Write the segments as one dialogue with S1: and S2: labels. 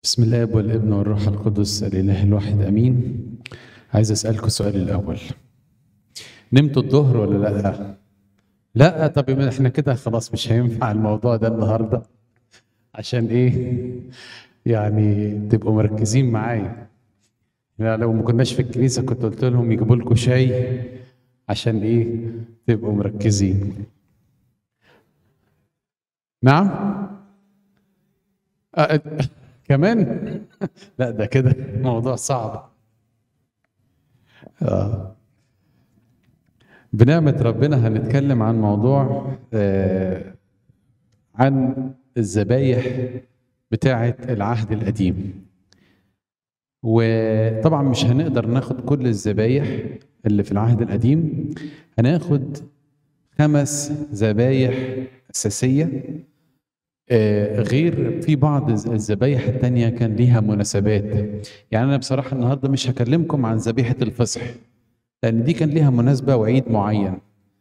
S1: بسم الله والابن والروح القدس الاله الواحد امين عايز اسالكم السؤال الاول نمتوا الظهر ولا لا لا طب يبقى احنا كده خلاص مش هينفع الموضوع ده النهارده عشان ايه يعني تبقوا مركزين معايا يعني لو ما كناش في الكنيسه كنت قلت لهم يجيبوا لكم شاي عشان ايه تبقوا مركزين نعم أه كمان لا ده كده موضوع صعب آه. بنعمة ربنا هنتكلم عن موضوع آه عن الذبايح بتاعة العهد القديم وطبعا مش هنقدر ناخد كل الذبايح اللي في العهد القديم هناخد خمس ذبايح أساسية آه غير في بعض الذبايح التانية كان ليها مناسبات يعني أنا بصراحة النهاردة مش هكلمكم عن ذبيحة الفصح لأن دي كان ليها مناسبة وعيد معين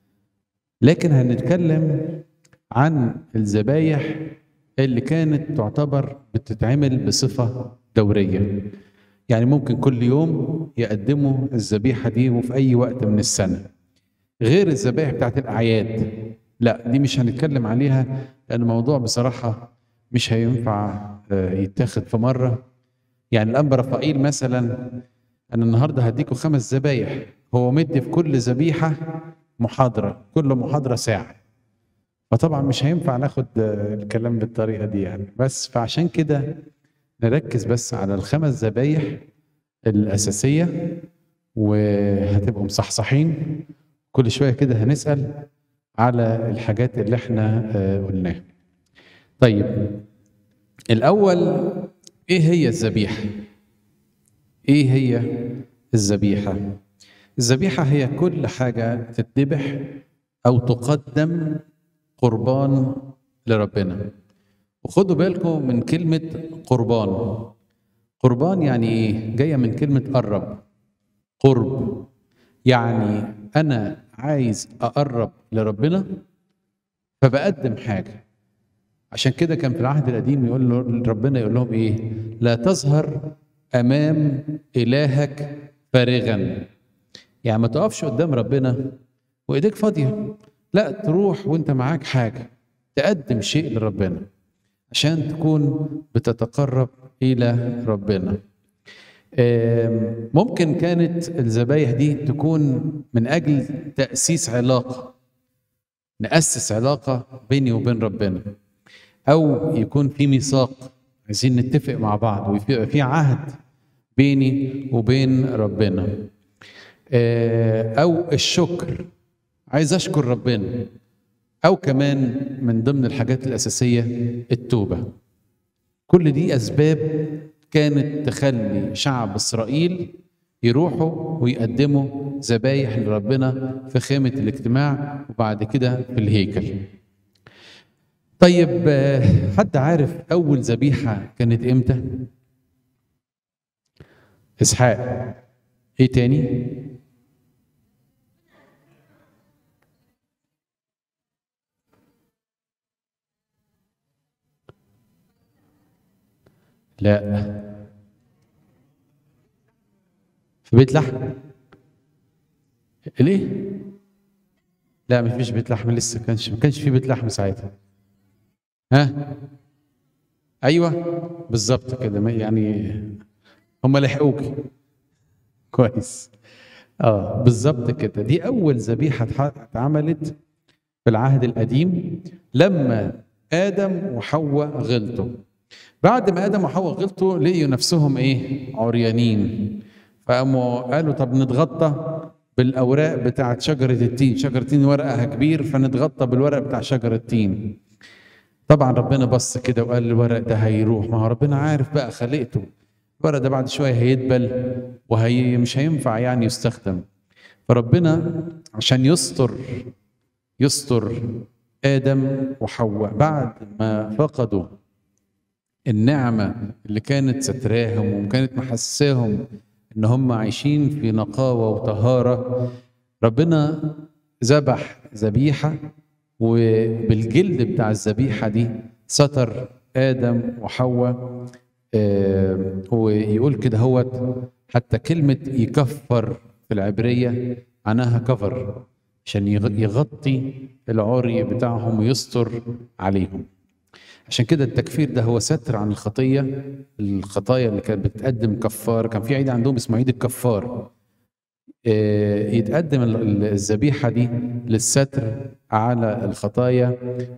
S1: لكن هنتكلم عن الذبايح اللي كانت تعتبر بتتعمل بصفة دورية يعني ممكن كل يوم يقدموا الذبيحة دي وفي أي وقت من السنة غير الذبائح بتاعت الأعياد لا دي مش هنتكلم عليها لأن الموضوع بصراحة مش هينفع يتاخد في مرة يعني الأنبا رفائيل مثلا أنا النهاردة هديكوا خمس ذبايح هو مدي في كل ذبيحة محاضرة كل محاضرة ساعة فطبعا مش هينفع ناخد الكلام بالطريقة دي يعني بس فعشان كده نركز بس على الخمس ذبايح الأساسية وهتبقوا مصحصحين كل شوية كده هنسأل على الحاجات اللي احنا قلناها طيب الأول إيه هي الذبيحة؟ إيه هي الذبيحة؟ الذبيحة هي كل حاجة تتذبح أو تقدم قربان لربنا وخدوا بالكم من كلمة قربان قربان يعني إيه؟ جاية من كلمة قرب قرب يعني أنا عايز أقرب لربنا فبقدم حاجة عشان كده كان في العهد القديم يقول له ربنا يقول لهم إيه لا تظهر أمام إلهك فارغا يعني ما تقفش قدام ربنا وإيديك فاضية لا تروح وانت معاك حاجة تقدم شيء لربنا عشان تكون بتتقرب إلى ربنا ممكن كانت الذبايح دي تكون من أجل تأسيس علاقة نأسس علاقة بيني وبين ربنا أو يكون في ميثاق عايزين نتفق مع بعض ويبقى في عهد بيني وبين ربنا أو الشكر عايز أشكر ربنا أو كمان من ضمن الحاجات الأساسية التوبة كل دي أسباب كانت تخلي شعب إسرائيل يروحوا ويقدموا ذبايح لربنا في خيمة الاجتماع وبعد كده في الهيكل طيب حد عارف أول ذبيحة كانت إمتى؟ إسحاق إيه تاني؟ لا في بيت لحم ليه لا ما فيش بيت لحم لسه كانش ما كانش في بيت لحم ساعتها ها ايوه بالظبط كده يعني هم لحقوك كويس اه بالظبط كده دي اول ذبيحه اتعملت في العهد القديم لما ادم وحواء غلطوا بعد ما ادم وحواء غلطوا لقيوا نفسهم ايه عريانين فقاموا قالوا طب نتغطى بالاوراق بتاعت شجره التين شجره التين ورقها كبير فنتغطى بالورق بتاع شجره التين طبعا ربنا بص كده وقال الورق ده هيروح ما هو ربنا عارف بقى خلقته الورق ده بعد شويه هيدبل وهي مش هينفع يعني يستخدم فربنا عشان يستر يستر ادم وحواء بعد ما فقدوا النعمة اللي كانت ستراهم وكانت محساهم ان هم عايشين في نقاوة وطهارة ربنا ذبح ذبيحة وبالجلد بتاع الذبيحة دي ستر آدم وحواء آه، ويقول كده هو حتى كلمة يكفر في العبرية معناها كفر عشان يغ- يغطي العري بتاعهم ويستر عليهم عشان كده التكفير ده هو ستر عن الخطية الخطايا اللي كانت بتقدم كفار كان في عيد عندهم اسمه عيد الكفار آه، يتقدم ال- ال- الذبيحة دي للستر على الخطايا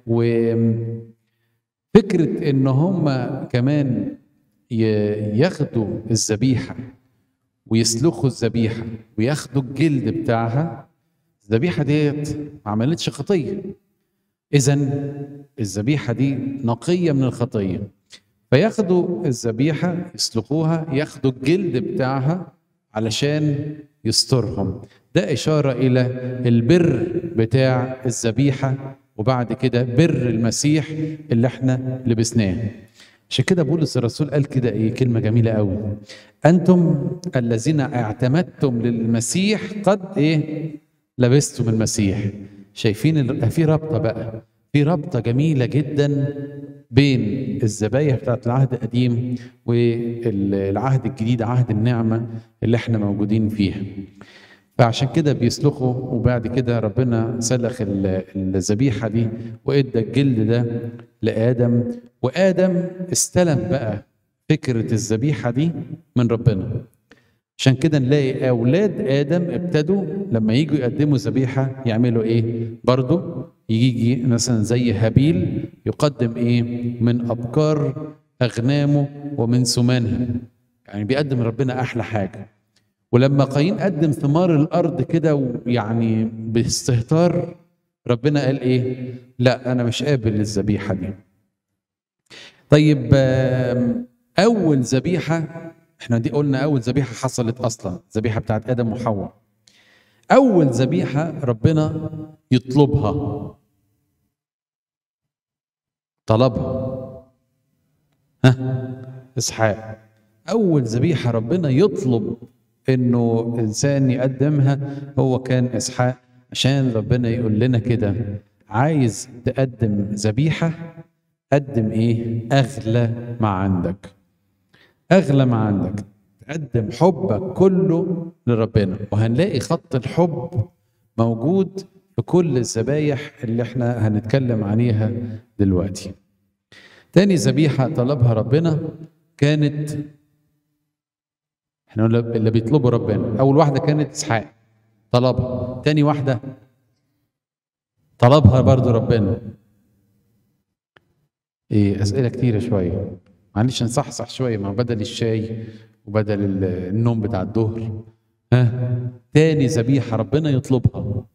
S1: وفكرة ان هم كمان ي- ياخدوا الذبيحة ويسلخوا الذبيحة وياخدوا الجلد بتاعها الذبيحة ديت ما عملتش خطية إذا الذبيحة دي نقية من الخطية فياخدوا الذبيحة يسلخوها ياخدوا الجلد بتاعها علشان يسترهم ده إشارة إلى البر بتاع الذبيحة وبعد كده بر المسيح اللي احنا لبسناه عشان كده بولس الرسول قال كده ايه كلمة جميلة قوي أنتم الذين اعتمدتم للمسيح قد ايه لبستم المسيح شايفين ال- في رابطة بقى في رابطة جميلة جدا بين الذبايح بتاعت العهد القديم والعهد الجديد عهد النعمة اللي احنا موجودين فيها فعشان كده بيسلخوا وبعد كده ربنا سلخ ال- الذبيحة دي وادى الجلد ده لآدم وآدم استلم بقى فكرة الذبيحة دي من ربنا عشان كده نلاقي أولاد آدم ابتدوا لما يجوا يقدموا ذبيحة يعملوا إيه؟ برضو يجي مثلا زي هابيل يقدم إيه؟ من أبكار أغنامه ومن سمانها يعني بيقدم ربنا أحلى حاجة ولما قايين قدم ثمار الارض كده ويعني باستهتار ربنا قال ايه لا انا مش قابل للذبيحه دي طيب آم، اول ذبيحه احنا دي قلنا اول ذبيحه حصلت اصلا ذبيحه بتاعت ادم وحواء اول ذبيحه ربنا يطلبها طلبها ها اسحاق اول ذبيحه ربنا يطلب انه انسان يقدمها هو كان اسحاق عشان ربنا يقول لنا كده عايز تقدم ذبيحه قدم ايه اغلى ما عندك اغلى ما عندك تقدم حبك كله لربنا وهنلاقي خط الحب موجود في كل الذبايح اللي احنا هنتكلم عليها دلوقتي تاني ذبيحة طلبها ربنا كانت احنا قلنا اللي بيطلبوا ربنا أول واحدة كانت إسحاق طلبها تاني واحدة طلبها برضو ربنا ايه أسئلة كتيرة شوية معلش نصحصح شوية مع بدل الشاي وبدل ال- النوم بتاع الظهر ها تاني ذبيحة ربنا يطلبها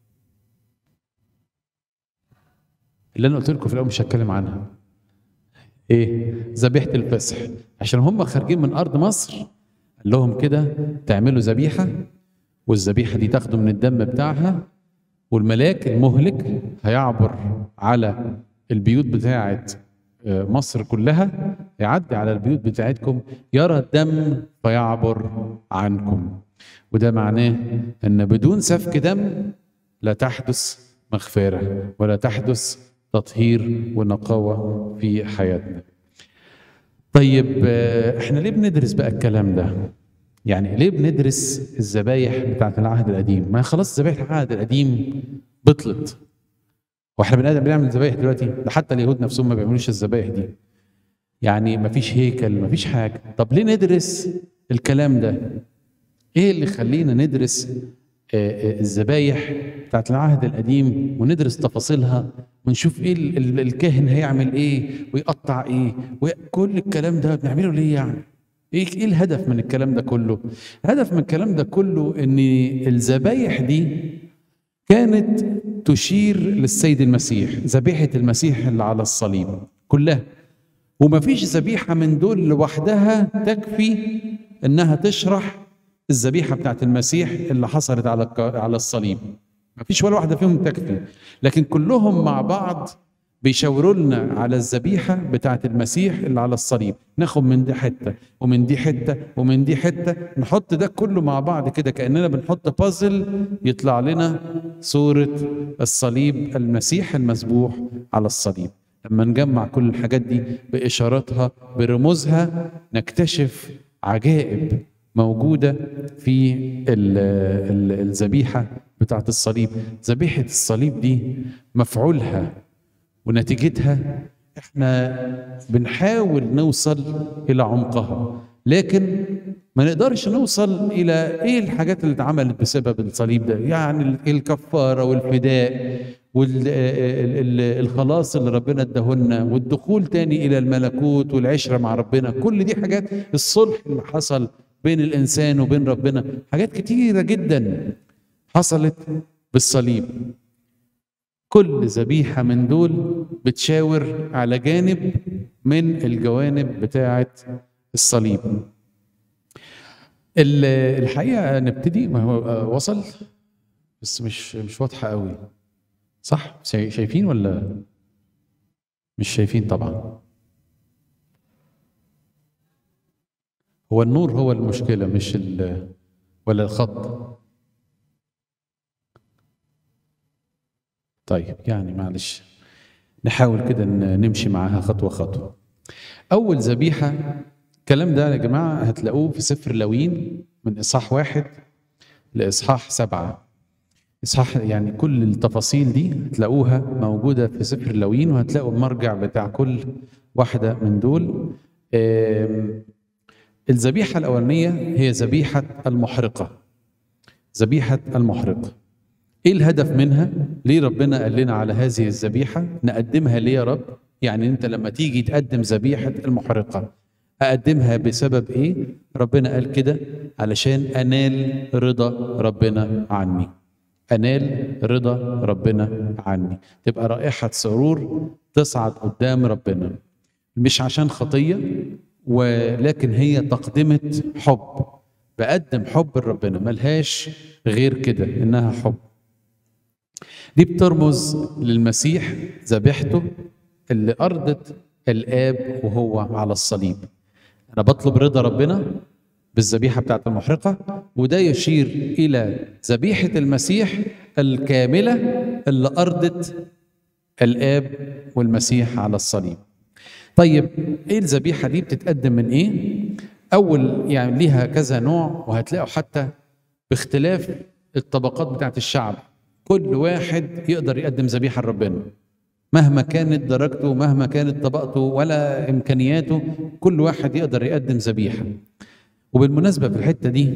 S1: اللي انا قلت لكم في الاول مش هتكلم عنها ايه ذبيحه الفصح عشان هم خارجين من ارض مصر قال لهم كده تعملوا ذبيحه والذبيحه دي تاخدوا من الدم بتاعها والملاك المهلك هيعبر على البيوت بتاعه آه، مصر كلها يعدي على البيوت بتاعتكم يرى الدم فيعبر عنكم وده معناه ان بدون سفك دم لا تحدث مغفره ولا تحدث تطهير ونقاوه في حياتنا طيب آه، احنا ليه بندرس بقى الكلام ده يعني ليه بندرس الذبايح بتاعت العهد القديم ما خلاص ذبايح العهد القديم بطلت واحنا بني ادم بنعمل ذبايح دلوقتي ده حتى اليهود نفسهم ما بيعملوش الذبايح دي يعني ما فيش هيكل ما فيش حاجه طب ليه ندرس الكلام ده ايه اللي يخلينا ندرس آه، آه، الذبايح بتاعت العهد القديم وندرس تفاصيلها ونشوف ايه ال- ال- الكاهن هيعمل ايه ويقطع ايه وكل الكلام ده بنعمله ليه يعني ايه ايه الهدف من الكلام ده كله الهدف من الكلام ده كله ان الذبايح دي كانت تشير للسيد المسيح ذبيحة المسيح اللي على الصليب كلها وما فيش ذبيحة من دول لوحدها تكفي انها تشرح الذبيحة بتاعت المسيح اللي حصلت على الك- على الصليب ما فيش ولا واحدة فيهم تكفي لكن كلهم مع بعض بيشاوروا لنا على الذبيحة بتاعت المسيح اللي على الصليب ناخد من دي حتة ومن دي حتة ومن دي حتة نحط ده كله مع بعض كده كأننا بنحط بازل يطلع لنا صورة الصليب المسيح المذبوح على الصليب لما نجمع كل الحاجات دي بإشاراتها برموزها نكتشف عجائب موجودة في ال- ال- الذبيحة بتاعة الصليب ذبيحة الصليب دي مفعولها ونتيجتها احنا بنحاول نوصل إلى عمقها لكن ما نقدرش نوصل إلى إيه الحاجات اللي اتعملت بسبب الصليب ده يعني الكفارة والفداء والخلاص اللي ربنا اداهولنا والدخول تاني الى الملكوت والعشره مع ربنا كل دي حاجات الصلح اللي حصل بين الانسان وبين ربنا حاجات كتيره جدا حصلت بالصليب كل ذبيحه من دول بتشاور على جانب من الجوانب بتاعه الصليب ال- الحقيقه نبتدي ما هو آه، وصل بس مش مش واضحه قوي صح شاي- شايفين ولا مش شايفين طبعا هو النور هو المشكلة مش ال ولا الخط طيب يعني معلش نحاول كده ن- نمشي معاها خطوة خطوة أول ذبيحة الكلام ده يا جماعة هتلاقوه في سفر لوين من إصحاح واحد لإصحاح سبعة إصحاح يعني كل التفاصيل دي هتلاقوها موجودة في سفر لوين وهتلاقوا المرجع بتاع كل واحدة من دول آم، الذبيحة الأولانية هي ذبيحة المحرقة ذبيحة المحرقة إيه الهدف منها؟ ليه ربنا قال لنا على هذه الذبيحة؟ نقدمها ليه يا رب؟ يعني أنت لما تيجي تقدم ذبيحة المحرقة أقدمها بسبب إيه؟ ربنا قال كده علشان أنال رضا ربنا عني أنال رضا ربنا عني تبقى رائحة سرور تصعد قدام ربنا مش عشان خطية ولكن هي تقدمة حب بقدم حب لربنا ملهاش غير كده إنها حب دي بترمز للمسيح ذبيحته اللي أرضت الآب وهو على الصليب أنا بطلب رضا ربنا بالذبيحة بتاعت المحرقة وده يشير إلى ذبيحة المسيح الكاملة اللي أرضت الآب والمسيح على الصليب طيب ايه الذبيحه دي بتتقدم من ايه اول يعني ليها كذا نوع وهتلاقوا حتى باختلاف الطبقات بتاعت الشعب كل واحد يقدر يقدم ذبيحه لربنا مهما كانت درجته مهما كانت طبقته ولا امكانياته كل واحد يقدر يقدم ذبيحه وبالمناسبه في الحته دي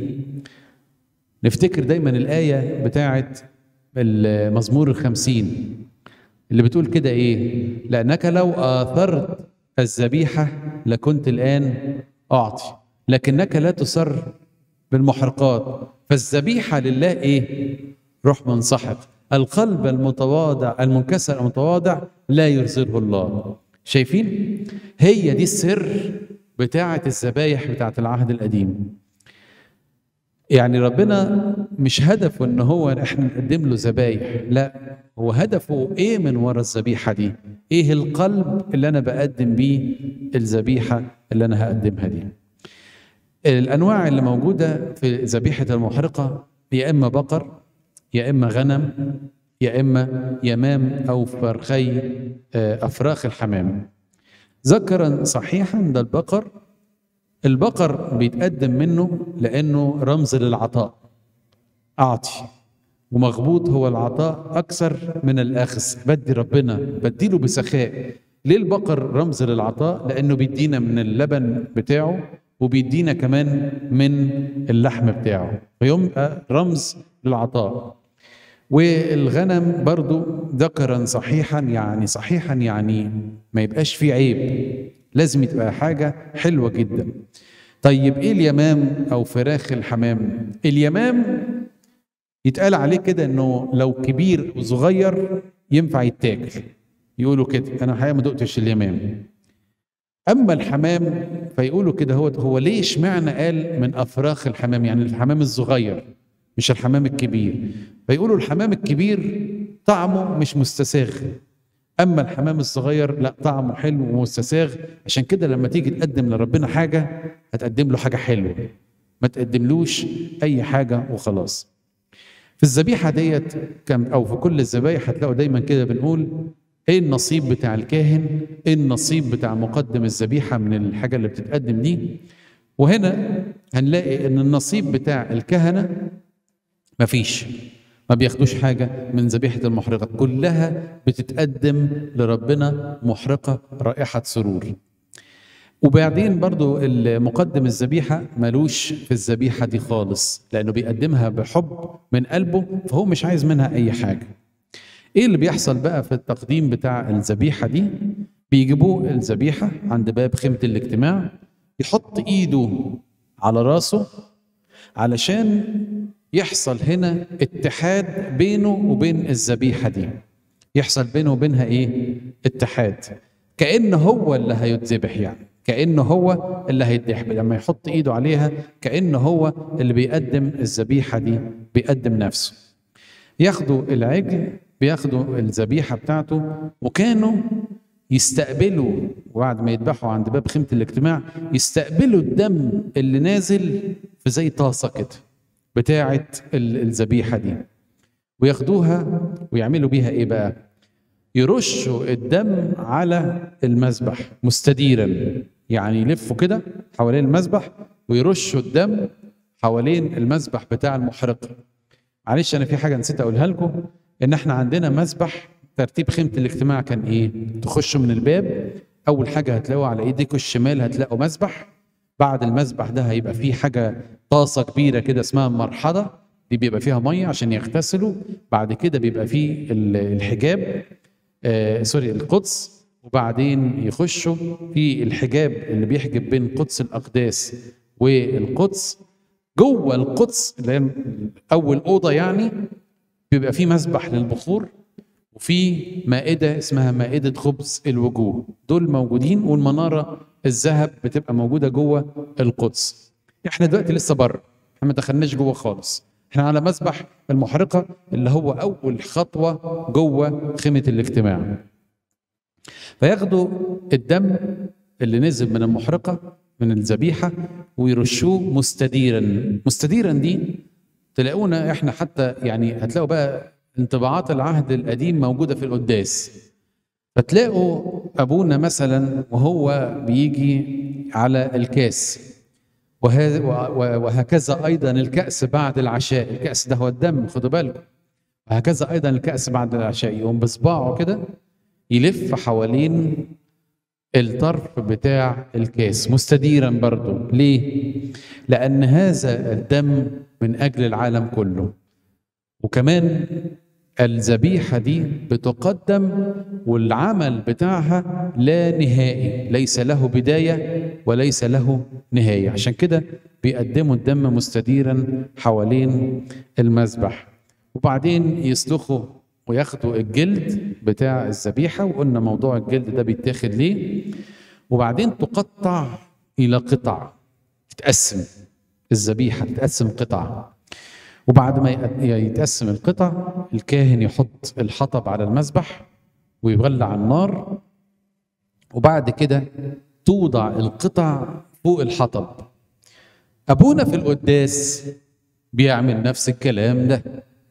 S1: نفتكر دايما الايه بتاعت المزمور الخمسين اللي بتقول كده ايه لانك لو اثرت الذبيحه لكنت الان اعطي لكنك لا تصر بالمحرقات فالذبيحه لله ايه روح منسحق القلب المتواضع المنكسر المتواضع لا يرزقه الله شايفين هي دي السر بتاعه الذبايح بتاعه العهد القديم يعني ربنا مش هدفه ان هو احنا نقدم له ذبايح لا هو هدفه ايه من ورا الذبيحه دي ايه القلب اللي انا بقدم بيه الذبيحه اللي انا هقدمها دي الانواع اللي موجوده في ذبيحه المحرقه يا اما بقر يا اما غنم يا اما يمام او فرخي آه، افراخ الحمام ذكرا صحيحا ده البقر البقر بيتقدم منه لانه رمز للعطاء اعطي ومغبوط هو العطاء اكثر من الاخذ بدي ربنا بديله بسخاء ليه البقر رمز للعطاء لانه بيدينا من اللبن بتاعه وبيدينا كمان من اللحم بتاعه فيبقى رمز للعطاء والغنم برضو ذكرا صحيحا يعني صحيحا يعني ما يبقاش فيه عيب لازم تبقى حاجة حلوة جدا طيب ايه اليمام او فراخ الحمام اليمام يتقال عليه كده انه لو كبير وصغير ينفع يتاكل يقولوا كده انا الحقيقه ما دقتش اليمام اما الحمام فيقولوا كده هو هو ليه اشمعنى قال من افراخ الحمام يعني الحمام الصغير مش الحمام الكبير فيقولوا الحمام الكبير طعمه مش مستساغ اما الحمام الصغير لا طعمه حلو ومستساغ عشان كده لما تيجي تقدم لربنا حاجه هتقدم له حاجه حلوه ما تقدملوش اي حاجه وخلاص في الذبيحه ديت كم او في كل الذبايح هتلاقوا دايما كده بنقول ايه النصيب بتاع الكاهن ايه النصيب بتاع مقدم الذبيحه من الحاجه اللي بتتقدم دي وهنا هنلاقي ان النصيب بتاع الكهنه مفيش ما بياخدوش حاجة من ذبيحة المحرقة كلها بتتقدم لربنا محرقة رائحة سرور وبعدين برضو المقدم الذبيحة ملوش في الذبيحة دي خالص لأنه بيقدمها بحب من قلبه فهو مش عايز منها أي حاجة إيه اللي بيحصل بقى في التقديم بتاع الذبيحة دي بيجيبوه الذبيحة عند باب خيمة الاجتماع يحط إيده على راسه علشان يحصل هنا اتحاد بينه وبين الذبيحة دي يحصل بينه وبينها ايه اتحاد كأنه هو اللي هيتذبح يعني كأنه هو اللي هيتذبح لما يحط ايده عليها كأنه هو اللي بيقدم الذبيحة دي بيقدم نفسه ياخدوا العجل بياخدوا الذبيحة بتاعته وكانوا يستقبلوا بعد ما يذبحوا عند باب خيمة الاجتماع يستقبلوا الدم اللي نازل في زي طاسة كده بتاعة الذبيحة دي وياخدوها ويعملوا بيها ايه بقى يرشوا الدم على المذبح مستديرا يعني يلفوا كده حوالين المذبح ويرشوا الدم حوالين المذبح بتاع المحرقة معلش انا في حاجة نسيت اقولها لكم ان احنا عندنا مذبح ترتيب خيمة الاجتماع كان ايه تخشوا من الباب اول حاجة هتلاقوا على ايديكم الشمال هتلاقوا مذبح بعد المذبح ده هيبقى فيه حاجة طاسة كبيرة كده اسمها مرحضة دي بيبقى فيها مية عشان يغتسلوا بعد كده بيبقى فيه الحجاب آه سوري القدس وبعدين يخشوا في الحجاب اللي بيحجب بين قدس الأقداس والقدس جوه القدس اللي هي أول أوضة يعني بيبقى فيه مسبح للبخور وفي مائدة اسمها مائدة خبز الوجوه دول موجودين والمنارة الذهب بتبقى موجودة جوه القدس احنا دلوقتي لسه بره احنا ما دخلناش جوه خالص احنا على مسبح المحرقة اللي هو أول خطوة جوه خيمة الاجتماع فياخدوا الدم اللي نزل من المحرقة من الذبيحة ويرشوه مستديرا مستديرا دي تلاقونا احنا حتى يعني هتلاقوا بقى انطباعات العهد القديم موجودة في القداس فتلاقوا أبونا مثلا وهو بيجي على الكاس وهكذا أيضا الكأس بعد العشاء الكأس ده هو الدم خدوا بالكم وهكذا أيضا الكأس بعد العشاء يقوم بصباعه كده يلف حوالين الطرف بتاع الكاس مستديرا برضه ليه؟ لأن هذا الدم من أجل العالم كله وكمان الذبيحة دي بتقدم والعمل بتاعها لا نهائي ليس له بداية وليس له نهاية عشان كده بيقدموا الدم مستديرا حوالين المذبح وبعدين يسلخوا وياخدوا الجلد بتاع الذبيحة وقلنا موضوع الجلد ده بيتاخد ليه وبعدين تقطع إلى قطع تتقسم الذبيحة تتقسم قطع وبعد ما يتقسم القطع الكاهن يحط الحطب على المذبح ويولع النار وبعد كده توضع القطع فوق الحطب ابونا في القداس بيعمل نفس الكلام ده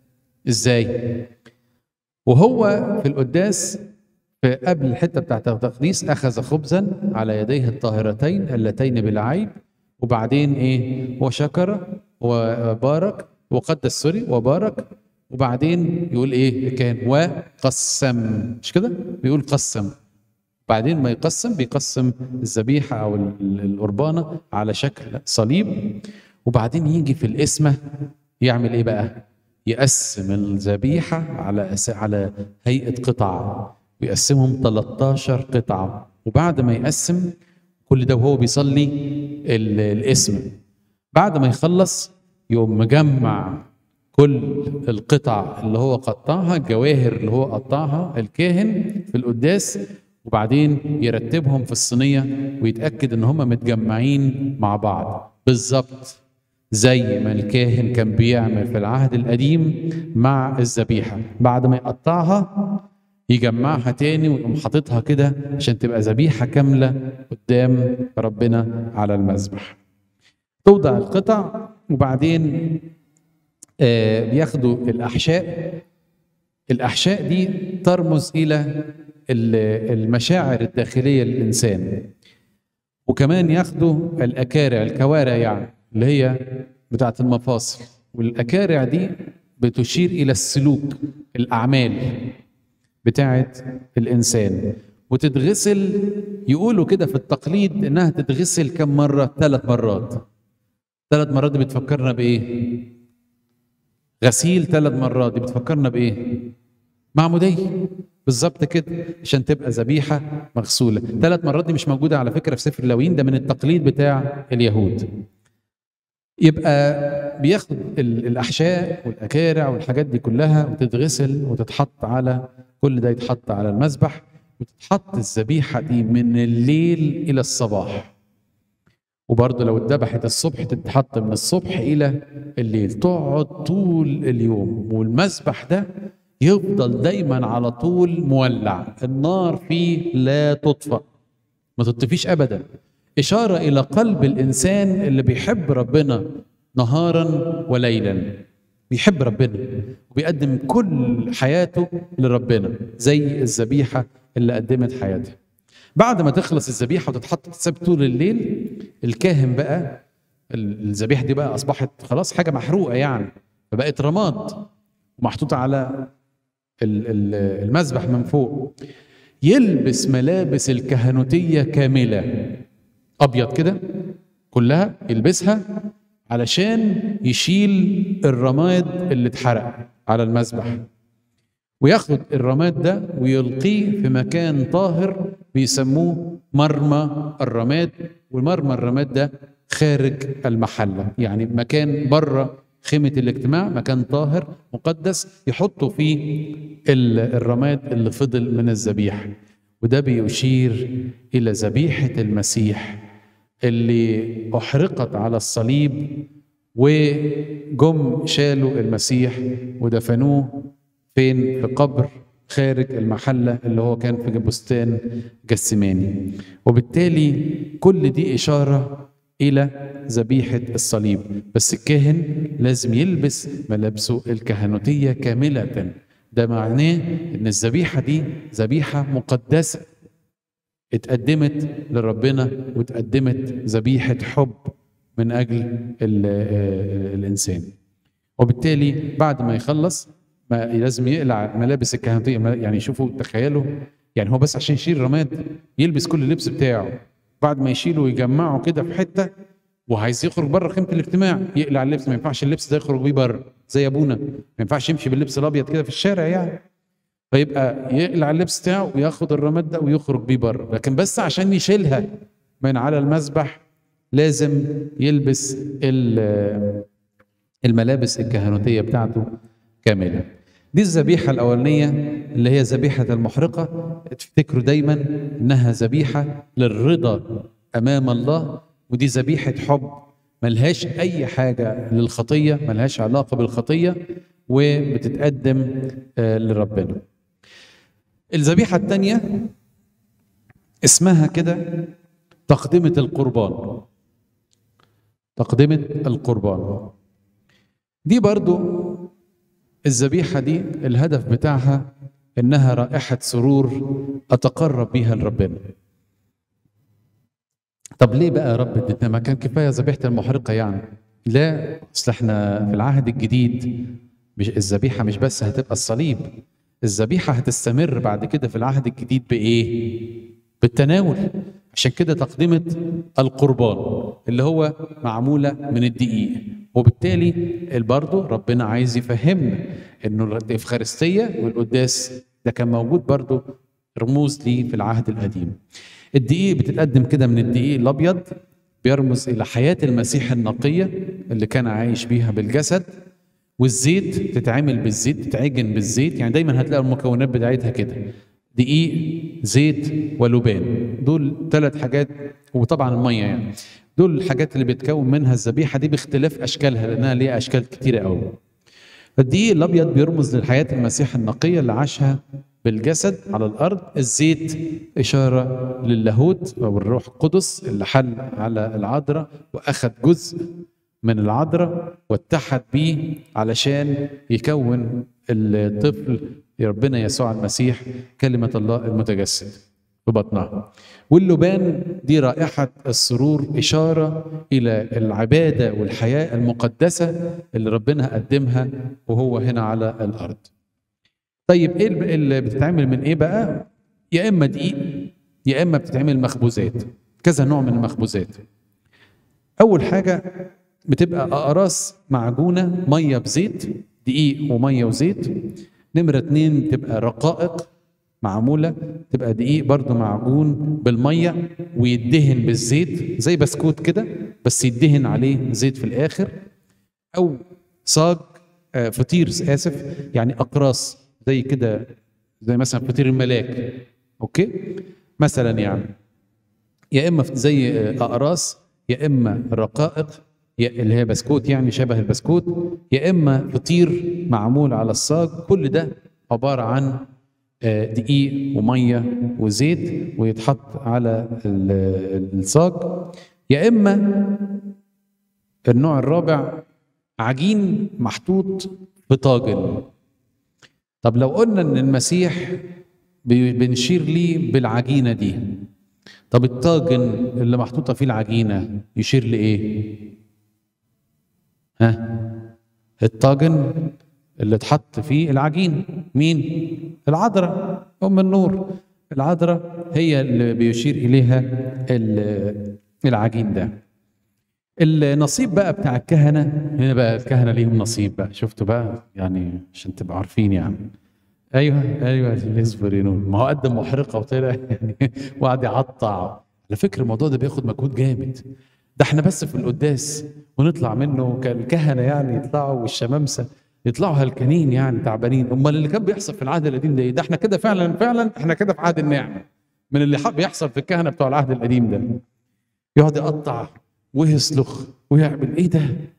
S1: ازاي وهو في القداس في قبل الحته بتاعت التقديس اخذ خبزا على يديه الطاهرتين اللتين بلا عيب وبعدين ايه وشكر وبارك وقدس سوري وبارك وبعدين يقول ايه كان وقسم مش كده بيقول قسم بعدين ما يقسم بيقسم الذبيحه او القربانه على شكل صليب وبعدين يجي في القسمه يعمل ايه بقى يقسم الذبيحه على على هيئه قطع ويقسمهم 13 قطعه وبعد ما يقسم كل ده وهو بيصلي الاسم بعد ما يخلص يقوم مجمع كل القطع اللي هو قطعها الجواهر اللي هو قطعها الكاهن في القداس وبعدين يرتبهم في الصينية ويتأكد ان هم متجمعين مع بعض بالظبط زي ما الكاهن كان بيعمل في العهد القديم مع الذبيحة بعد ما يقطعها يجمعها تاني ويقوم حاططها كده عشان تبقى ذبيحة كاملة قدام ربنا على المذبح توضع القطع وبعدين آه بياخدوا الأحشاء الأحشاء دي ترمز إلى ال- المشاعر الداخلية للإنسان وكمان ياخدوا الأكارع الكوارع يعني اللي هي بتاعة المفاصل والأكارع دي بتشير إلى السلوك الأعمال بتاعة الإنسان وتتغسل يقولوا كده في التقليد إنها تتغسل كم مرة؟ ثلاث مرات ثلاث مرات دي بتفكرنا بإيه؟ غسيل ثلاث مرات دي بتفكرنا بإيه؟ معمودية بالظبط كده عشان تبقى ذبيحة مغسولة ثلاث مرات دي مش موجودة على فكرة في سفر اللاويين ده من التقليد بتاع اليهود يبقى بياخد ال- الأحشاء والأكارع والحاجات دي كلها وتتغسل وتتحط على كل ده يتحط على المذبح وتتحط الذبيحة دي من الليل إلى الصباح وبرضه لو اتذبحت الصبح تتحط من الصبح إلى الليل تقعد طول اليوم والمذبح ده يفضل دايما على طول مولع النار فيه لا تطفأ ما تطفيش ابدا اشاره الى قلب الانسان اللي بيحب ربنا نهارا وليلا بيحب ربنا وبيقدم كل حياته لربنا زي الذبيحه اللي قدمت حياتها بعد ما تخلص الذبيحه وتتحط تتساب طول الليل الكاهن بقى ال- الذبيحه دي بقى اصبحت خلاص حاجه محروقه يعني فبقت رماد ومحطوطه على ال- ال- المذبح من فوق يلبس ملابس الكهنوتية كاملة أبيض كده كلها يلبسها علشان يشيل الرماد اللي اتحرق على المذبح وياخد الرماد ده ويلقيه في مكان طاهر بيسموه مرمى الرماد والمرمى الرماد ده خارج المحلة يعني مكان بره خيمة الاجتماع مكان طاهر مقدس يحطوا فيه ال- الرماد اللي فضل من الذبيحة وده بيشير إلى ذبيحة المسيح اللي أحرقت على الصليب وجم شالوا المسيح ودفنوه فين في قبر خارج المحلة اللي هو كان في بستان جسماني وبالتالي كل دي إشارة إلى ذبيحة الصليب بس الكاهن لازم يلبس ملابسه الكهنوتية كاملة ده معناه إن الذبيحة دي ذبيحة مقدسة اتقدمت لربنا واتقدمت ذبيحة حب من أجل ال- آه، الإنسان وبالتالي بعد ما يخلص ما لازم يقلع ملابس الكهنوتية يعني شوفوا تخيلوا يعني هو بس عشان يشيل رماد يلبس كل اللبس بتاعه بعد ما يشيله ويجمعه كده في حتة وعايز يخرج بره خيمة الاجتماع يقلع اللبس ما ينفعش اللبس ده يخرج بيه بره زي ابونا ما ينفعش يمشي باللبس الابيض كده في الشارع يعني فيبقى يقلع اللبس بتاعه وياخد الرماد ده ويخرج بيه بره لكن بس عشان يشيلها من على المذبح لازم يلبس ال- الملابس الكهنوتية بتاعته كاملة دي الذبيحة الأولانية اللي هي ذبيحة المحرقة تفتكروا دايما إنها ذبيحة للرضا أمام الله ودي ذبيحة حب ملهاش أي حاجة للخطية ملهاش علاقة بالخطية وبتتقدم آه، لربنا الذبيحة الثانية اسمها كده تقدمة القربان تقدمة القربان دي برضو الذبيحة دي الهدف بتاعها إنها رائحة سرور أتقرب بيها لربنا طب ليه بقى يا رب اديتنا ما كان كفاية ذبيحة المحرقة يعني لا أصل احنا في العهد الجديد مش الذبيحة مش بس هتبقى الصليب الذبيحة هتستمر بعد كده في العهد الجديد بإيه؟ بالتناول عشان كده تقدمة القربان اللي هو معمولة من الدقيق وبالتالي برضه ربنا عايز يفهمنا انه الافخارستية والقداس ده كان موجود برضه رموز ليه في العهد القديم الدقيق بتتقدم كده من الدقيق الابيض بيرمز الى حياة المسيح النقية اللي كان عايش بيها بالجسد والزيت تتعمل بالزيت تتعجن بالزيت يعني دايما هتلاقي المكونات بتاعتها كده دقيق زيت ولبان دول ثلاث حاجات وطبعا الميه يعني دول الحاجات اللي بتكون منها الذبيحه دي باختلاف اشكالها لانها ليها اشكال كتيره قوي فالدقيق الابيض بيرمز للحياه المسيح النقيه اللي عاشها بالجسد على الارض الزيت اشاره للاهوت او الروح القدس اللي حل على العذراء واخذ جزء من العذراء واتحد بيه علشان يكون الطفل ربنا يسوع المسيح كلمة الله المتجسد في بطنها واللبان دي رائحة السرور إشارة إلى العبادة والحياة المقدسة اللي ربنا قدمها وهو هنا على الأرض طيب إيه اللي بتتعمل من إيه بقى؟ يا إما دقيق يا إما بتتعمل مخبوزات كذا نوع من المخبوزات أول حاجة بتبقى أقراص معجونة مية بزيت دقيق ومية وزيت نمرة اتنين تبقى رقائق معمولة تبقى دقيق برضو معجون بالمية ويدهن بالزيت زي بسكوت كده بس يدهن عليه زيت في الآخر أو صاج آه، فطير آسف يعني أقراص زي كده زي مثلا فطير الملاك أوكي مثلا يعني يا إما زي آه، أقراص يا إما رقائق يا- اللي هي بسكوت يعني شبه البسكوت يا إما فطير معمول على الصاج كل ده عبارة عن آه، دقيق وميه وزيت ويتحط على ال- الصاج يا اما النوع الرابع عجين محطوط في طاجن طب لو قلنا ان المسيح بي- بنشير ليه بالعجينه دي طب الطاجن اللي محطوطه فيه العجينه يشير لايه ها الطاجن اللي اتحط فيه العجين مين العذراء ام النور العذراء هي اللي بيشير اليها ال- العجين ده النصيب بقى بتاع الكهنه هنا بقى الكهنه ليهم نصيب بقى شفتوا بقى يعني عشان تبقوا عارفين يعني ايوه ايوه اصبر يا نور ما هو قدم محرقه وطلع يعني وقعد يقطع على فكره الموضوع ده بياخد مجهود جامد ده احنا بس في القداس ونطلع منه كالكهنه يعني يطلعوا والشمامسه يطلعوا هلكانين يعني تعبانين امال اللي كان بيحصل في العهد القديم ده ايه ده احنا كده فعلا فعلا احنا كده في عهد النعمه من اللي حب يحصل في الكهنه بتوع العهد القديم ده يقعد يقطع ويسلخ ويعمل ايه ده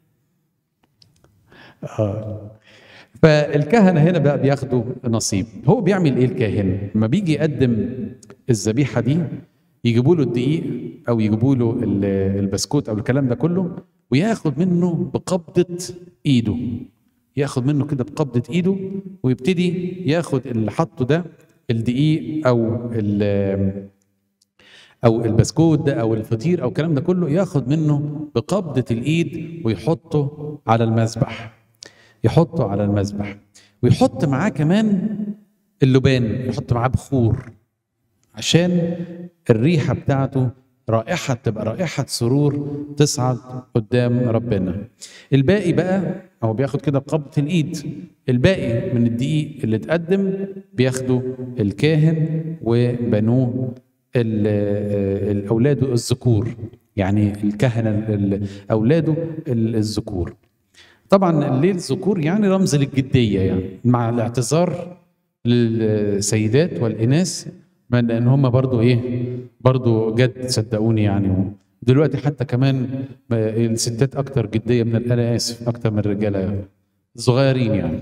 S1: آه. فالكهنه هنا بقى بياخدوا نصيب هو بيعمل ايه الكاهن لما بيجي يقدم الذبيحه دي يجيبوا له الدقيق او يجيبوا له ال- البسكوت او الكلام ده كله وياخد منه بقبضه ايده ياخد منه كده بقبضه ايده ويبتدي ياخد اللي حطه ده الدقيق او ال- او البسكوت ده او الفطير او الكلام ده كله ياخد منه بقبضه الايد ويحطه على المذبح يحطه على المذبح ويحط معاه كمان اللبان يحط معاه بخور عشان الريحه بتاعته رائحه تبقى رائحه سرور تصعد قدام ربنا الباقي بقى هو بياخد كده بقبضه الايد الباقي من الدقيق اللي اتقدم بياخده الكاهن وبنوه ال- الاولاد الذكور يعني الكهنه ال- اولاده ال- الذكور طبعا الليل الذكور يعني رمز للجديه يعني مع الاعتذار للسيدات والاناث من ان هم برضو ايه برضو جد صدقوني يعني دلوقتي حتى كمان الستات اكتر جديه من انا اسف اكتر من الرجاله يعني. صغيرين يعني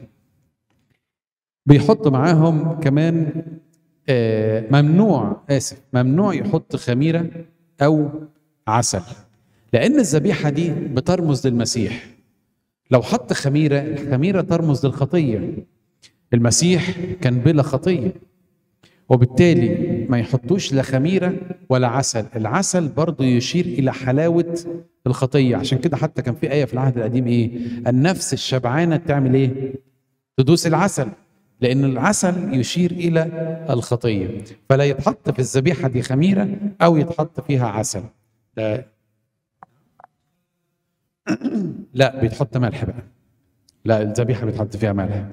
S1: بيحط معاهم كمان آه، ممنوع اسف ممنوع يحط خميره او عسل لان الذبيحه دي بترمز للمسيح لو حط خميره الخميره ترمز للخطيه المسيح كان بلا خطيه وبالتالي ما يحطوش لا خميره ولا عسل العسل برضه يشير الى حلاوه الخطيه عشان كده حتى كان في ايه في العهد القديم ايه النفس الشبعانه تعمل ايه تدوس العسل لان العسل يشير الى الخطيه فلا يتحط في الذبيحه دي خميره او يتحط فيها عسل لا لا بيتحط ملح بقى لا الذبيحه بيتحط فيها ملح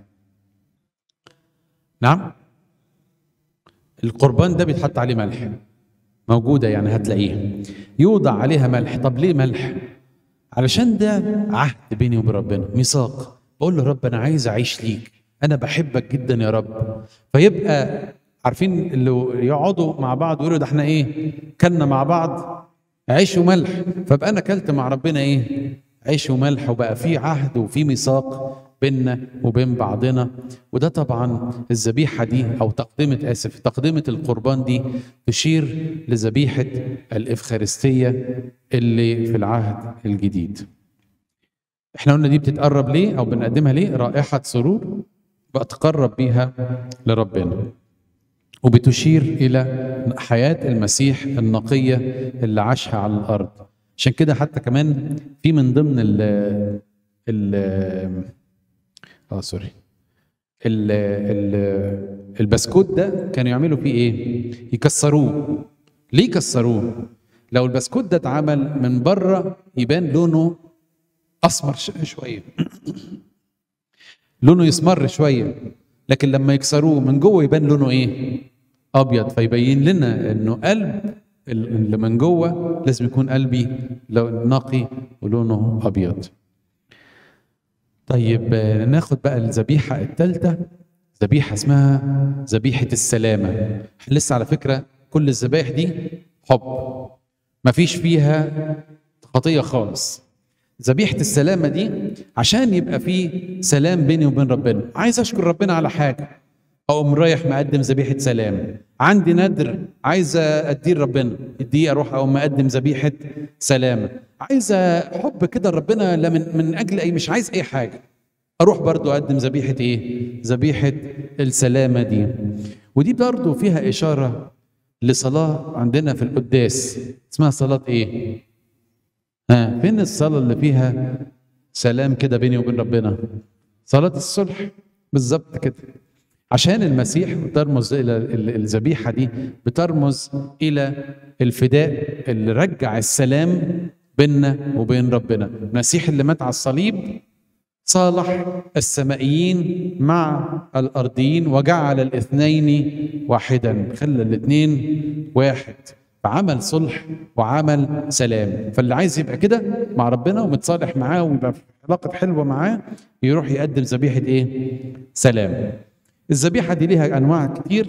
S1: نعم القربان ده بيتحط عليه ملح موجودة يعني هتلاقيها يوضع عليها ملح طب ليه ملح علشان ده عهد بيني وبين ربنا ميثاق بقول له رب انا عايز اعيش ليك انا بحبك جدا يا رب فيبقى عارفين اللي يقعدوا مع بعض ويقولوا ده احنا ايه كلنا مع بعض عيش وملح فبقى انا كلت مع ربنا ايه عيش وملح وبقى في عهد وفي ميثاق بيننا وبين بعضنا وده طبعا الذبيحه دي او تقدمه اسف تقدمه القربان دي تشير لذبيحه الافخارستيه اللي في العهد الجديد احنا قلنا دي بتتقرب ليه او بنقدمها ليه رائحه سرور بتقرب بيها لربنا وبتشير الى حياه المسيح النقيه اللي عاشها على الارض عشان كده حتى كمان في من ضمن ال ال اه سوري ال ال البسكوت ده كانوا يعملوا فيه ايه يكسروه ليه يكسروه لو البسكوت ده اتعمل من بره يبان لونه اسمر ش- شويه لونه يسمر شويه لكن لما يكسروه من جوه يبان لونه ايه ابيض فيبين لنا انه قلب ال- اللي من جوه لازم يكون قلبي لو نقي ولونه ابيض طيب آه، ناخد بقى الذبيحه الثالثه ذبيحه اسمها ذبيحه السلامه لسه على فكره كل الذبائح دي حب مفيش فيها خطيه خالص ذبيحه السلامه دي عشان يبقى في سلام بيني وبين ربنا عايز اشكر ربنا على حاجه اقوم رايح مقدم ذبيحه سلام عندي ندر عايز اديه ربنا اديه اروح اقوم مقدم ذبيحه سلامه عايز حب كده لربنا لا من من اجل اي مش عايز اي حاجه اروح برضو اقدم ذبيحه ايه ذبيحه السلامه دي ودي برضو فيها اشاره لصلاه عندنا في القداس اسمها صلاه ايه ها فين الصلاه اللي فيها سلام كده بيني وبين ربنا صلاه الصلح بالظبط كده عشان المسيح بترمز الى ال- الذبيحه دي بترمز الى الفداء اللي رجع السلام بيننا وبين ربنا المسيح اللي مات على الصليب صالح السمائيين مع الارضيين وجعل الاثنين واحدا خلى الاثنين واحد فعمل صلح وعمل سلام فاللي عايز يبقى كده مع ربنا ومتصالح معاه ويبقى في علاقه حلوه معاه يروح يقدم ذبيحه ايه سلام الذبيحه دي ليها انواع كتير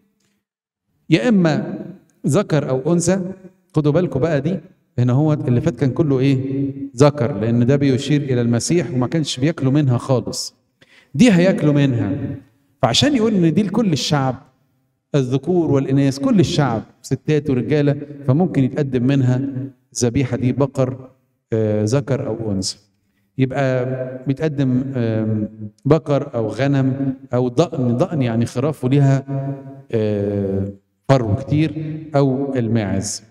S1: يا اما ذكر او انثى خدوا بالكم بقى دي هنا هو اللي فات كان كله ايه ذكر لان ده بيشير الى المسيح وما كانش بياكلوا منها خالص دي هياكلوا منها فعشان يقول ان دي لكل الشعب الذكور والاناث كل الشعب ستات ورجاله فممكن يتقدم منها ذبيحه دي بقر آه، ذكر او انثى يبقى بيتقدم آم، بقر او غنم او ضأن ضأن يعني خراف وليها آه، فرو كتير او الماعز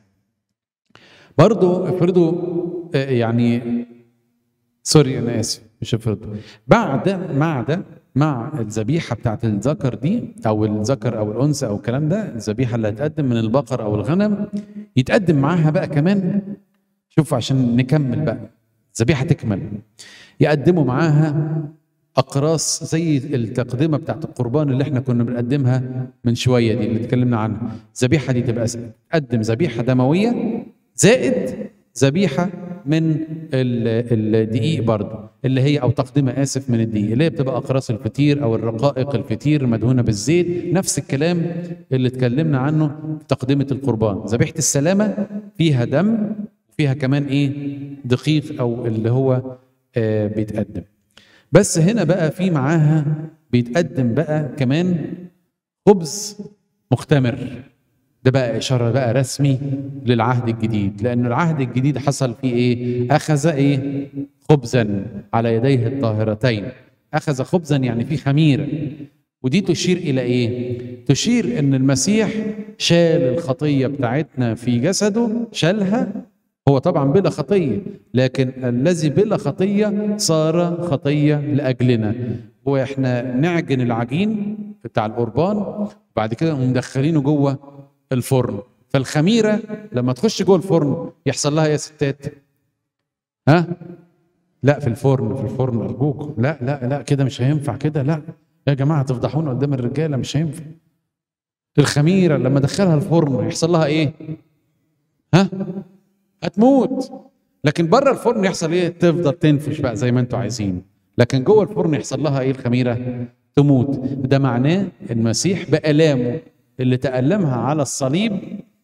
S1: برضو افرضوا آه، يعني سوري انا اسف مش افرضوا بعد مع ده مع الذبيحه بتاعت الذكر دي او الذكر او الانثى او الكلام ده الذبيحه اللي هتقدم من البقر او الغنم يتقدم معاها بقى كمان شوف عشان نكمل بقى الذبيحه تكمل يقدموا معاها اقراص زي التقدمه بتاعت القربان اللي احنا كنا بنقدمها من شويه دي اللي اتكلمنا عنها الذبيحه دي تبقى تقدم ذبيحه دمويه زائد ذبيحه من ال- الدقيق برضه اللي هي او تقدمه اسف من الدقيق اللي هي بتبقى اقراص الفطير او الرقائق الفطير مدهونه بالزيت نفس الكلام اللي اتكلمنا عنه في تقدمه القربان ذبيحه السلامه فيها دم فيها كمان ايه دقيق او اللي هو آه بيتقدم بس هنا بقى في معاها بيتقدم بقى كمان خبز مختمر ده بقى إشارة بقى رسمي للعهد الجديد لأن العهد الجديد حصل فيه إيه؟ أخذ إيه؟ خبزا على يديه الطاهرتين أخذ خبزا يعني فيه خميرة ودي تشير إلى إيه؟ تشير إن المسيح شال الخطية بتاعتنا في جسده شالها هو طبعا بلا خطية لكن الذي بلا خطية صار خطية لأجلنا وإحنا نعجن العجين بتاع القربان وبعد كده نقوم مدخلينه جوه الفرن فالخميرة لما تخش جوه الفرن يحصل لها يا ستات ها لا في الفرن في الفرن أرجوك لا لا لا كده مش هينفع كده لا يا جماعة تفضحونا قدام الرجالة مش هينفع الخميرة لما ادخلها الفرن يحصل لها ايه ها هتموت لكن بره الفرن يحصل ايه تفضل تنفش بقى زي ما انتوا عايزين لكن جوه الفرن يحصل لها ايه الخميره تموت ده معناه المسيح بآلامه اللي تألمها على الصليب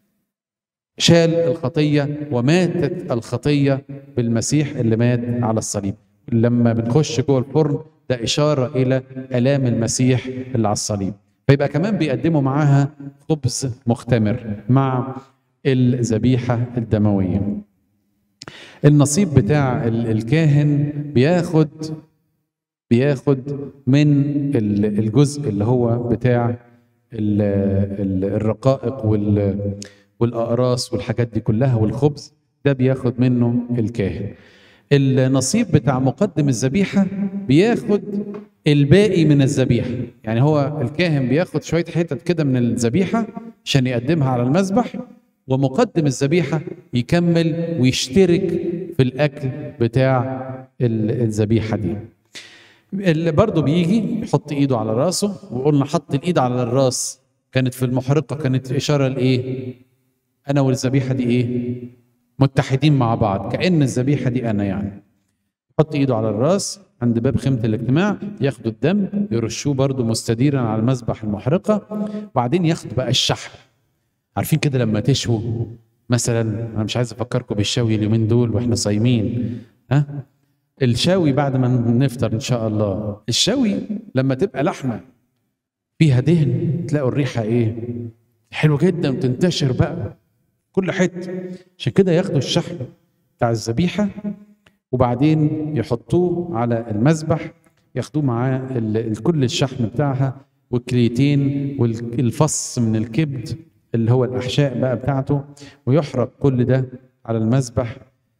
S1: شال الخطية وماتت الخطية بالمسيح اللي مات على الصليب لما بنخش جوه الفرن ده إشارة إلى آلام المسيح اللي على الصليب فيبقى كمان بيقدموا معاها خبز مختمر مع الذبيحة الدموية النصيب بتاع ال- الكاهن بياخد بياخد من ال- الجزء اللي هو بتاع ال- ال- الرقائق وال- والاقراص والحاجات دي كلها والخبز ده بياخد منه الكاهن النصيب بتاع مقدم الذبيحه بياخد الباقي من الذبيحه يعني هو الكاهن بياخد شويه حتت كده من الذبيحه عشان يقدمها على المذبح ومقدم الذبيحه يكمل ويشترك في الاكل بتاع ال- الذبيحه دي اللي برضه بيجي يحط ايده على راسه وقلنا حط الايد على الراس كانت في المحرقه كانت اشاره لايه انا والذبيحه دي ايه متحدين مع بعض كأن الذبيحة دي أنا يعني يحط إيده على الراس عند باب خيمة الاجتماع ياخدوا الدم يرشوه برضو مستديرا على المذبح المحرقة وبعدين ياخدوا بقى الشحم عارفين كده لما تشووا مثلا أنا مش عايز أفكركم بالشوي اليومين دول وإحنا صايمين ها الشاوي بعد ما نفطر إن شاء الله الشوي لما تبقى لحمة فيها دهن تلاقوا الريحة إيه حلوة جدا وتنتشر بقى كل حته عشان كده ياخدوا الشحم بتاع الذبيحه وبعدين يحطوه على المذبح ياخدوه معاه ال- ال- كل الشحم بتاعها والكليتين والفص من الكبد اللي هو الاحشاء بقى بتاعته ويحرق كل ده على المذبح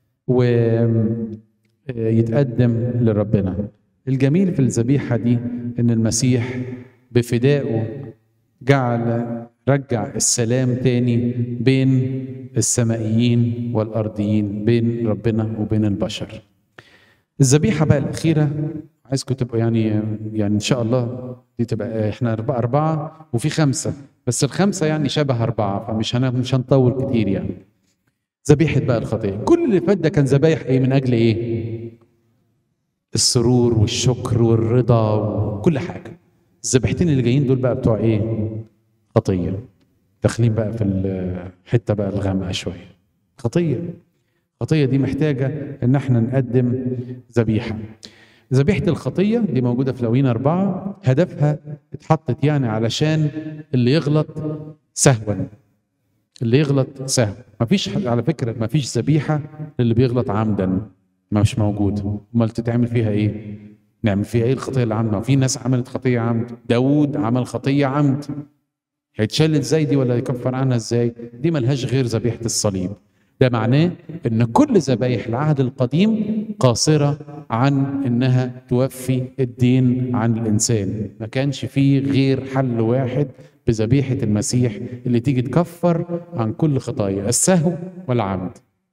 S1: ويتقدم لربنا الجميل في الذبيحه دي ان المسيح بفدائه جعل رجع السلام تاني بين السمائيين والارضيين بين ربنا وبين البشر الذبيحه بقى الاخيره عايزكم تبقوا يعني يعني ان شاء الله دي تبقى احنا اربعه اربعه وفي خمسه بس الخمسه يعني شبه اربعه فمش هن- مش هنطول كتير يعني ذبيحه بقى الخطيه كل اللي فات ده كان ذبايح ايه من اجل ايه السرور والشكر والرضا وكل حاجه الذبيحتين اللي جايين دول بقى بتوع ايه خطيه داخلين بقى في الحته بقى الغامقه شويه خطيه الخطيه دي محتاجه ان احنا نقدم ذبيحه ذبيحه الخطيه دي موجوده في لوين اربعه هدفها اتحطت يعني علشان اللي يغلط سهوا اللي يغلط سهو مفيش على فكره مفيش ذبيحه للي بيغلط عمدا مش موجود امال تتعمل فيها ايه نعمل فيها ايه الخطيه اللي عمدنا في ناس عملت خطيه عمد داود عمل خطيه عمد هيتشال ازاي دي ولا يكفر عنها ازاي دي ملهاش غير ذبيحه الصليب ده معناه ان كل ذبايح العهد القديم قاصره عن انها توفي الدين عن الانسان ما كانش فيه غير حل واحد بذبيحه المسيح اللي تيجي تكفر عن كل خطايا السهو والعمد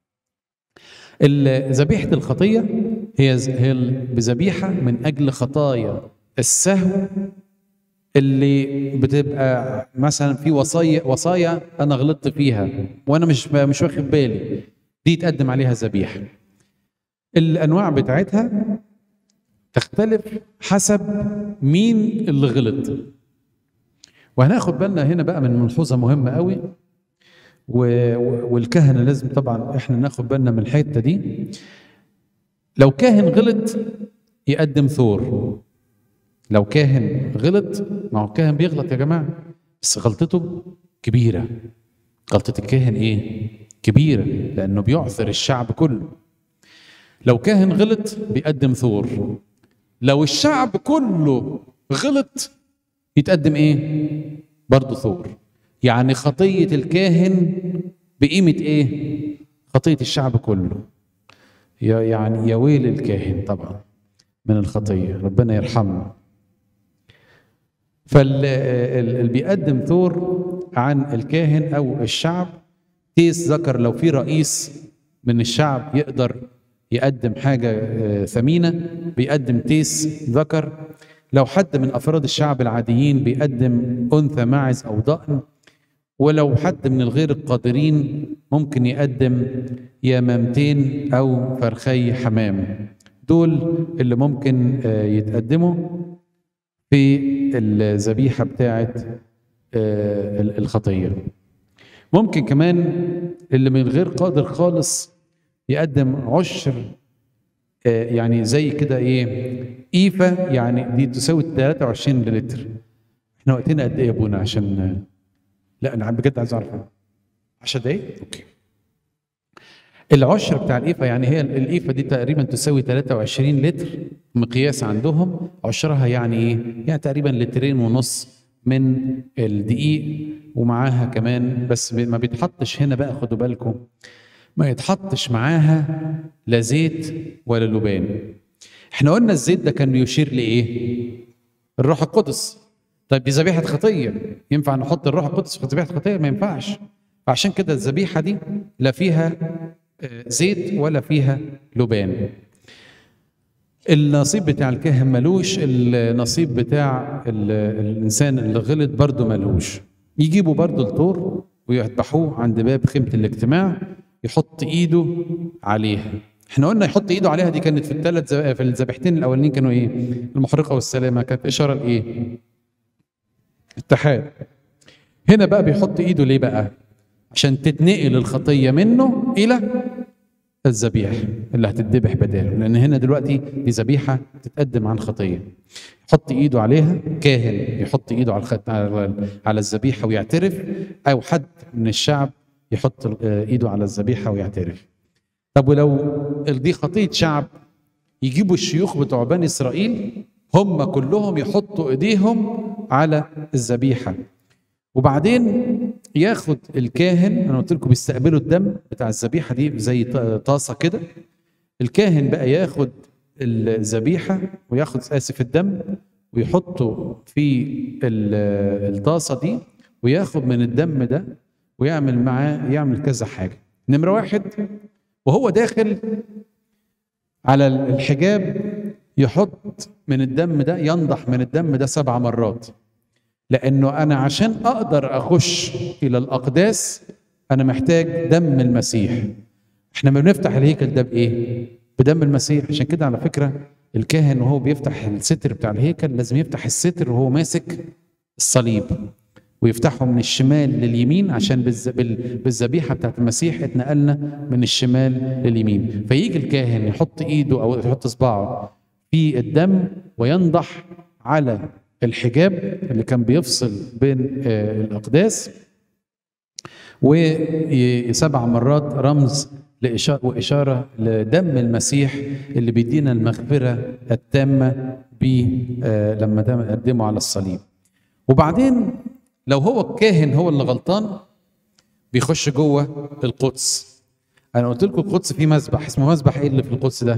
S1: ال- ذبيحه الخطيه هي هي بذبيحه من اجل خطايا السهو اللي بتبقى مثلا في وصايا وصايا انا غلطت فيها وانا مش مش واخد بالي دي يتقدم عليها ذبيحه الانواع بتاعتها تختلف حسب مين اللي غلط وهناخد بالنا هنا بقى من ملحوظه مهمه قوي و- و- والكهنه لازم طبعا احنا ناخد بالنا من الحته دي لو كاهن غلط يقدم ثور لو كاهن غلط ما هو الكاهن بيغلط يا جماعه بس غلطته كبيره غلطه الكاهن ايه كبيره لانه بيعثر الشعب كله لو كاهن غلط بيقدم ثور لو الشعب كله غلط يتقدم ايه برضه ثور يعني خطيه الكاهن بقيمه ايه خطيه الشعب كله يا- يعني يا ويل الكاهن طبعا من الخطيه ربنا يرحمنا فاللي بيقدم ثور عن الكاهن او الشعب تيس ذكر لو في رئيس من الشعب يقدر يقدم حاجه آه، ثمينه بيقدم تيس ذكر لو حد من افراد الشعب العاديين بيقدم انثى ماعز او ضأن ولو حد من الغير القادرين ممكن يقدم يمامتين او فرخي حمام دول اللي ممكن آه، يتقدموا في الذبيحه بتاعه آه، الخطيه ممكن كمان اللي من غير قادر خالص يقدم عشر آه، يعني زي كده ايه ايفا يعني دي تساوي 23 لتر احنا وقتنا قد ايه يا ابونا عشان آه، لا انا بجد عايز اعرف 10 دقايق اوكي العشر بتاع الإيفا يعني هي الإيفا دي تقريبا تساوي 23 لتر مقياس عندهم عشرها يعني إيه؟ يعني تقريبا لترين ونص من الدقيق ومعاها كمان بس ما بيتحطش هنا بقى خدوا بالكم ما يتحطش معاها لا زيت ولا لبان احنا قلنا الزيت ده كان بيشير لايه الروح القدس طيب دي ذبيحه خطيه ينفع نحط الروح القدس في ذبيحه خطيه ما ينفعش عشان كده الذبيحه دي لا فيها زيت ولا فيها لبان النصيب بتاع الكاهن ملوش النصيب بتاع الانسان اللي غلط برضه ملوش يجيبوا برضه الطور ويذبحوه عند باب خيمه الاجتماع يحط ايده عليها احنا قلنا يحط ايده عليها دي كانت في الثلاث في الذبيحتين الاولانيين كانوا ايه المحرقه والسلامه كانت اشاره لايه اتحاد هنا بقى بيحط ايده ليه بقى عشان تتنقل الخطيه منه الى الذبيح اللي هتتذبح بداله لان هنا دلوقتي دي ذبيحه تتقدم عن خطيه يحط ايده عليها كاهن يحط ايده على الخط... على الذبيحه ويعترف او حد من الشعب يحط ايده على الذبيحه ويعترف طب ولو دي خطيه شعب يجيبوا الشيوخ بتوع بني اسرائيل هم كلهم يحطوا ايديهم على الذبيحه وبعدين ياخد الكاهن انا قلت لكم بيستقبلوا الدم بتاع الذبيحه دي زي طاسه كده الكاهن بقى ياخد الذبيحه وياخد اسف الدم ويحطه في الطاسه دي وياخد من الدم ده ويعمل معاه يعمل كذا حاجه نمره واحد وهو داخل على الحجاب يحط من الدم ده ينضح من الدم ده سبع مرات لانه انا عشان اقدر اخش الى الاقداس انا محتاج دم المسيح احنا ما بنفتح الهيكل ده بايه بدم المسيح عشان كده على فكره الكاهن وهو بيفتح الستر بتاع الهيكل لازم يفتح الستر وهو ماسك الصليب ويفتحه من الشمال لليمين عشان بالذبيحه بتاعت المسيح اتنقلنا من الشمال لليمين فيجي الكاهن يحط ايده او يحط صباعه في الدم وينضح على الحجاب اللي كان بيفصل بين الاقداس وسبع مرات رمز وإشارة لدم المسيح اللي بيدينا المغفرة التامة لما قدمه على الصليب وبعدين لو هو الكاهن هو اللي غلطان بيخش جوه القدس انا قلت لكم القدس فيه مسبح اسمه مسبح ايه اللي في القدس ده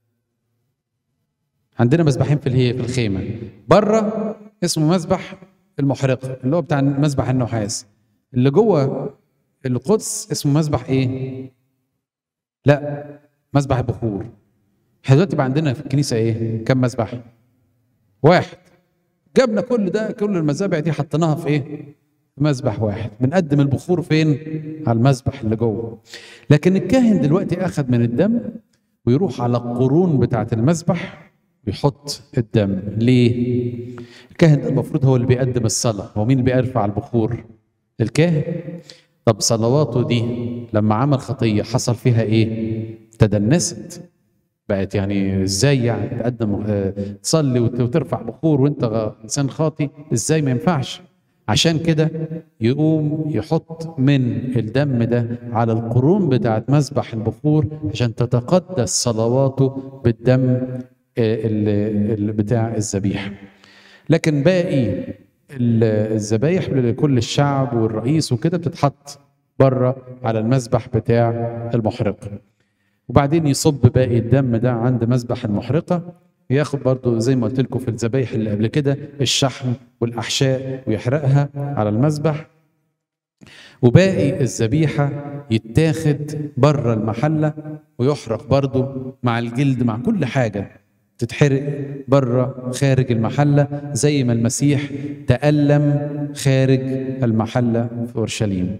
S1: عندنا مسبحين في الهي في الخيمه بره اسمه مسبح المحرقه اللي هو بتاع مسبح النحاس اللي جوه القدس اسمه مسبح ايه لا مسبح البخور احنا دلوقتي بقى عندنا في الكنيسه ايه كم مسبح واحد جبنا كل ده كل المذابح دي حطيناها في ايه في مسبح واحد بنقدم البخور فين على المسبح اللي جوه لكن الكاهن دلوقتي اخذ من الدم ويروح على القرون بتاعه المسبح ويحط الدم ليه الكاهن ده المفروض هو اللي بيقدم الصلاه هو مين اللي بيرفع البخور الكاهن طب صلواته دي لما عمل خطيه حصل فيها ايه تدنست بقت يعني ازاي يعني تقدم تصلي وترفع بخور وانت انسان خاطي ازاي ما ينفعش عشان كده يقوم يحط من الدم ده على القرون بتاعت مسبح البخور عشان تتقدس صلواته بالدم اللي بتاع الذبيحه لكن باقي الذبايح لكل الشعب والرئيس وكده بتتحط بره على المسبح بتاع المحرقه وبعدين يصب باقي الدم ده عند مسبح المحرقة ياخد برضو زي ما قلت لكم في الذبايح اللي قبل كده الشحم والأحشاء ويحرقها على المسبح وباقي الذبيحة يتاخد بره المحلة ويحرق برضو مع الجلد مع كل حاجة تتحرق بره خارج المحلة زي ما المسيح تألم خارج المحلة في أورشليم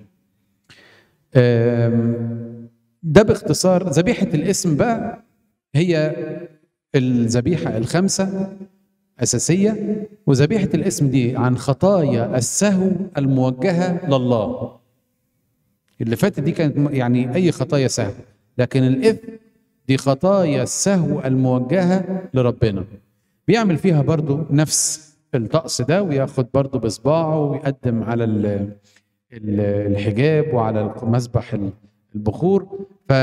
S1: ده باختصار ذبيحة الاسم بقى هي الذبيحة الخمسة أساسية وذبيحة الاسم دي عن خطايا السهو الموجهة لله اللي فاتت دي كانت يعني أي خطايا سهو لكن الإثم دي خطايا السهو الموجهة لربنا بيعمل فيها برضو نفس الطقس ده وياخد برضو بصباعه ويقدم على الحجاب وعلى مسبح البخور ف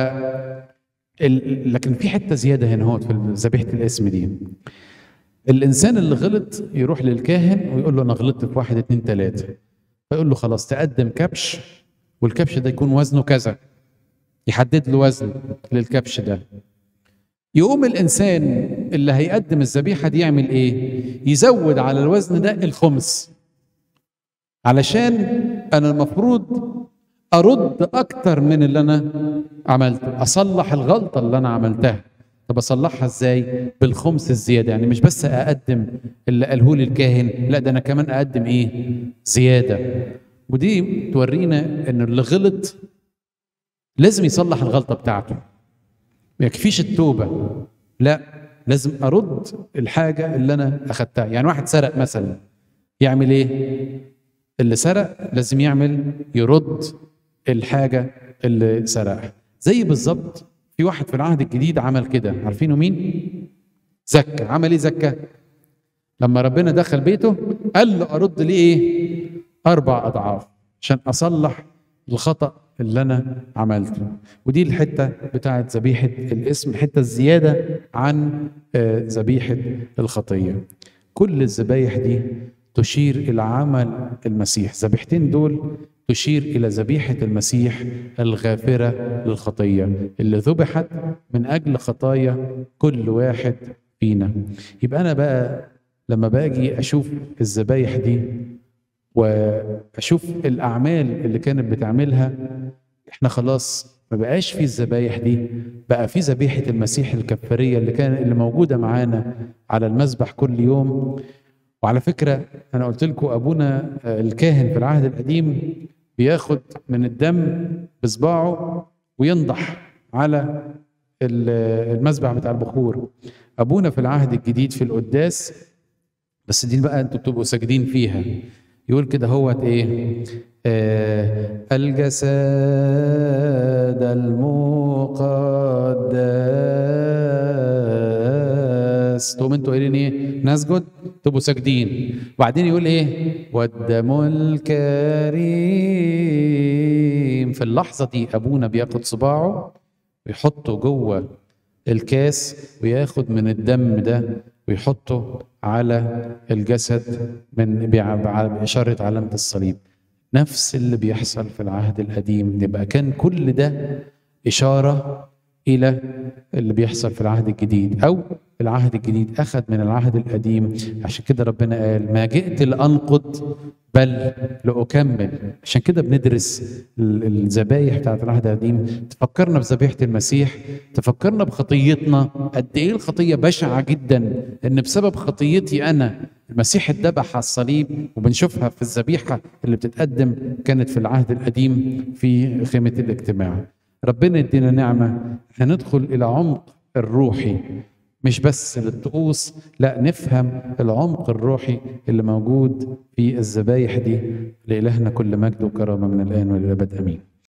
S1: ال- لكن في حته زياده هنا هو في ذبيحه الاسم دي الانسان اللي غلط يروح للكاهن ويقول له انا غلطت في واحد اتنين تلاته فيقول له خلاص تقدم كبش والكبش ده يكون وزنه كذا يحدد له وزن للكبش ده يقوم الانسان اللي هيقدم الذبيحه دي يعمل ايه يزود على الوزن ده الخمس علشان انا المفروض ارد اكتر من اللي انا عملته اصلح الغلطه اللي انا عملتها طب اصلحها ازاي بالخمس الزياده يعني مش بس اقدم اللي قاله لي الكاهن لا ده انا كمان اقدم ايه زياده ودي تورينا ان اللي غلط لازم يصلح الغلطه بتاعته ما يكفيش التوبه لا لازم ارد الحاجه اللي انا اخدتها يعني واحد سرق مثلا يعمل ايه اللي سرق لازم يعمل يرد الحاجه اللي سرقها زي بالظبط في واحد في العهد الجديد عمل كده عارفينه مين زكى عمل ايه زكى لما ربنا دخل بيته قال له ارد ليه ايه اربع اضعاف عشان اصلح الخطا اللي انا عملته ودي الحته بتاعت ذبيحه الاسم الحته الزياده عن آه، ذبيحه الخطيه كل الذبايح دي تشير الى عمل المسيح ذبيحتين دول تشير الى ذبيحه المسيح الغافره للخطيه اللي ذبحت من اجل خطايا كل واحد فينا يبقى انا بقى لما باجي اشوف الذبايح دي واشوف الاعمال اللي كانت بتعملها احنا خلاص ما بقاش في الذبايح دي بقى في ذبيحه المسيح الكفاريه اللي كان اللي موجوده معانا على المذبح كل يوم وعلى فكره انا قلت لكم ابونا آه، الكاهن في العهد القديم بياخد من الدم بصباعه وينضح على ال- المذبح بتاع البخور ابونا في العهد الجديد في القداس بس دي بقى انتوا بتبقوا ساجدين فيها يقول كده هوت ايه آه الجسد المقدس تقوم انتوا قايلين ايه نسجد تبقوا ساجدين وبعدين يقول ايه والدم الكريم في اللحظه دي ابونا بياخد صباعه ويحطه جوه الكاس وياخد من الدم ده ويحطه على الجسد من بع- بع- بإشارة علامة الصليب نفس اللي بيحصل في العهد القديم يبقى كان كل ده إشارة إلى اللي بيحصل في العهد الجديد أو العهد الجديد أخذ من العهد القديم عشان كده ربنا قال ما جئت لأنقض بل لأكمل عشان كده بندرس ال- الذبايح بتاعت العهد القديم تفكرنا بذبيحة المسيح تفكرنا بخطيتنا قد إيه الخطية بشعة جدا إن بسبب خطيتي أنا المسيح اتذبح على الصليب وبنشوفها في الذبيحة اللي بتتقدم كانت في العهد القديم في خيمة الاجتماع ربنا يدينا نعمة هندخل إلى عمق الروحي مش بس للطقوس لا نفهم العمق الروحي اللي موجود في الذبايح دي لإلهنا كل مجد وكرامة من الآن والأبد آمين